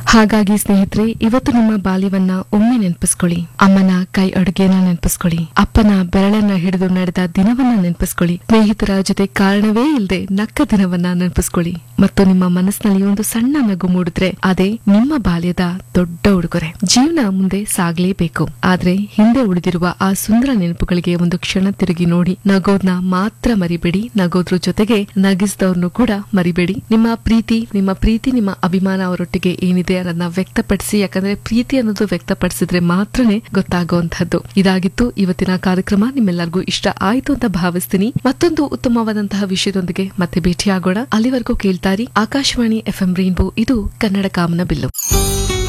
ಹಾಗಾಗಿ ಸ್ನೇಹಿತರೆ ಇವತ್ತು ನಿಮ್ಮ ಬಾಲ್ಯವನ್ನ ಒಮ್ಮೆ ನೆನಪಿಸ್ಕೊಳ್ಳಿ ಅಮ್ಮನ ಕೈ ಅಡುಗೆನ ನೆನಪಿಸ್ಕೊಳ್ಳಿ ಅಪ್ಪನ ಬೆರಳನ್ನ ಹಿಡಿದು ನಡೆದ ದಿನವನ್ನ ನೆನಪಿಸ್ಕೊಳ್ಳಿ ಸ್ನೇಹಿತರ ಜೊತೆ ಕಾರಣವೇ ಇಲ್ಲದೆ ನಕ್ಕ ದಿನವನ್ನ ನೆನಪಿಸ್ಕೊಳ್ಳಿ ಮತ್ತು ನಿಮ್ಮ ಮನಸ್ಸಿನಲ್ಲಿ ಒಂದು ಸಣ್ಣ ನಗು ಮೂಡಿದ್ರೆ ಅದೇ ನಿಮ್ಮ ಬಾಲ್ಯದ ದೊಡ್ಡ ಉಡುಗೊರೆ ಜೀವನ ಮುಂದೆ ಸಾಗ್ಲೇಬೇಕು ಆದ್ರೆ ಹಿಂದೆ ಉಳಿದಿರುವ ಆ ಸುಂದರ ನೆನಪುಗಳಿಗೆ ಒಂದು ಕ್ಷಣ ತಿರುಗಿ ನೋಡಿ ನಗೋದ್ನ ಮಾತ್ರ ಮರಿಬೇಡಿ ನಗೋದ್ರ ಜೊತೆಗೆ ನಗಿಸಿದವ್ರನ್ನು ಕೂಡ ಮರಿಬೇಡಿ ನಿಮ್ಮ ಪ್ರೀತಿ ನಿಮ್ಮ ಪ್ರೀತಿ ನಿಮ್ಮ ಅಭಿಮಾನ ಅವರೊಟ್ಟಿಗೆ ಏನಿದೆ ಅನ್ನೋದನ್ನ ವ್ಯಕ್ತಪಡಿಸಿ ಯಾಕಂದ್ರೆ ಪ್ರೀತಿ ಅನ್ನೋದು ವ್ಯಕ್ತಪಡಿಸಿದ್ರೆ ಮಾತ್ರನೇ ಗೊತ್ತಾಗುವಂತಹದ್ದು ಇದಾಗಿತ್ತು ಇವತ್ತಿನ ಕಾರ್ಯಕ್ರಮ ನಿಮ್ಮೆಲ್ಲರಿಗೂ ಇಷ್ಟ ಆಯ್ತು ಅಂತ ಭಾವಿಸ್ತೀನಿ ಮತ್ತೊಂದು ಉತ್ತಮವಾದಂತಹ ವಿಷಯದೊಂದಿಗೆ ಮತ್ತೆ ಭೇಟಿಯಾಗೋಣ ಅಲ್ಲಿವರೆಗೂ ಕೇಳ್ತಾರಿ ಆಕಾಶವಾಣಿ ಎಫ್ಎಂ ರೈನ್ಬೋ ಇದು ಕನ್ನಡ ಕಾಮನ ಬಿಲ್ಲು